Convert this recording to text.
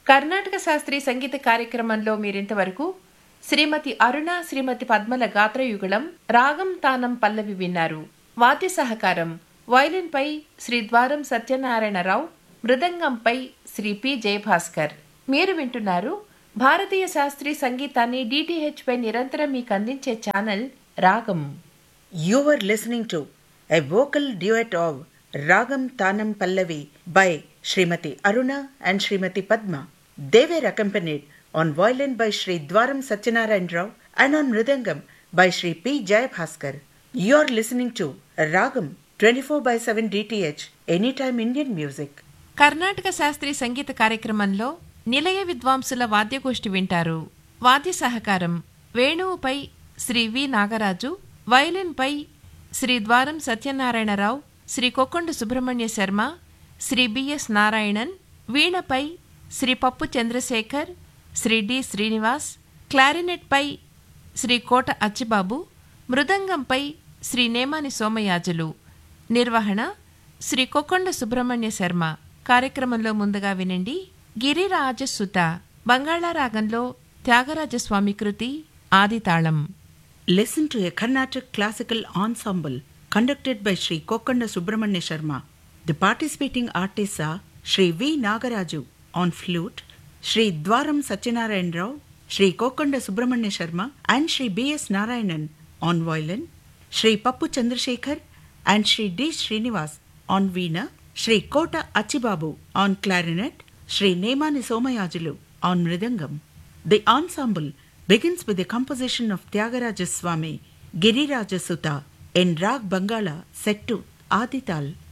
కర్ణాటక శాస్త్రీయ సంగీత కార్యక్రమంలో మీరింతవరకు శ్రీమతి అరుణ శ్రీమతి పద్మల గాత్రయుగళం రాగం తానం పల్లవి విన్నారు వాద్య సహకారం వయలిన్పై శ్రీ ద్వారం సత్యనారాయణరావు మృదంగంపై శ్రీ పి జయభాస్కర్ మీరు వింటున్నారు భారతీయ శాస్త్రీయ సంగీతాన్ని డిటిహెచ్ పై నిరంతరం మీకు అందించే ఛానల్ రాగం You were listening to a vocal duet of Ragam Tanam Pallavi by Srimati Aruna and Srimati Padma. They were accompanied on violin by Sri Dwaram Satyanarayan Rao and on mridangam by Sri P. Jayabhaskar. You are listening to Ragam 24 by 7 DTH Anytime Indian Music. Karnataka శాస్త్రీయ సంగీత కార్యక్రమంలో నిలయ విద్వాంసుల వాద్యగోష్ఠి వింటారు వాద్య సహకారం వేణువుపై శ్రీ వి నాగరాజు వయలిన్పై Sri Dwaram Satyanarayana Rao Sri Kokkonda Subrahmanya Sarma Sri B S Narayanan వీణపై Sri Pappu Chandrasekhar Sri D Srinivas క్లారినెట్పై శ్రీ కోట అచ్చిబాబు మృదంగంపై శ్రీ నేమాని సోమయాజులు నిర్వహణ శ్రీ కొక్కొండ సుబ్రహ్మణ్య శర్మ కార్యక్రమంలో ముందుగా వినండి గిరిరాజసుత బంగాళా రాగంలో త్యాగరాజస్వామి కృతి ఆదితాళం Listen to a Carnatic classical ensemble conducted by Sri Kokanda Subramanya Sharma. The participating artists are Sri V. Nagaraju on flute, Sri Dwaram Satyanarayan Rao, Sri Kokanda Subramanya Sharma, and Sri B. S. Narayanan on violin, Sri Pappu Chandrasekhar and Sri D. Srinivas on veena, Sri Kota Achibabu on clarinet, Sri Nemani Somayajulu on mridangam. The ensemble begins with a composition of Tyagaraja Swami, Giriraja Sutta in Rag Bangala set to Adital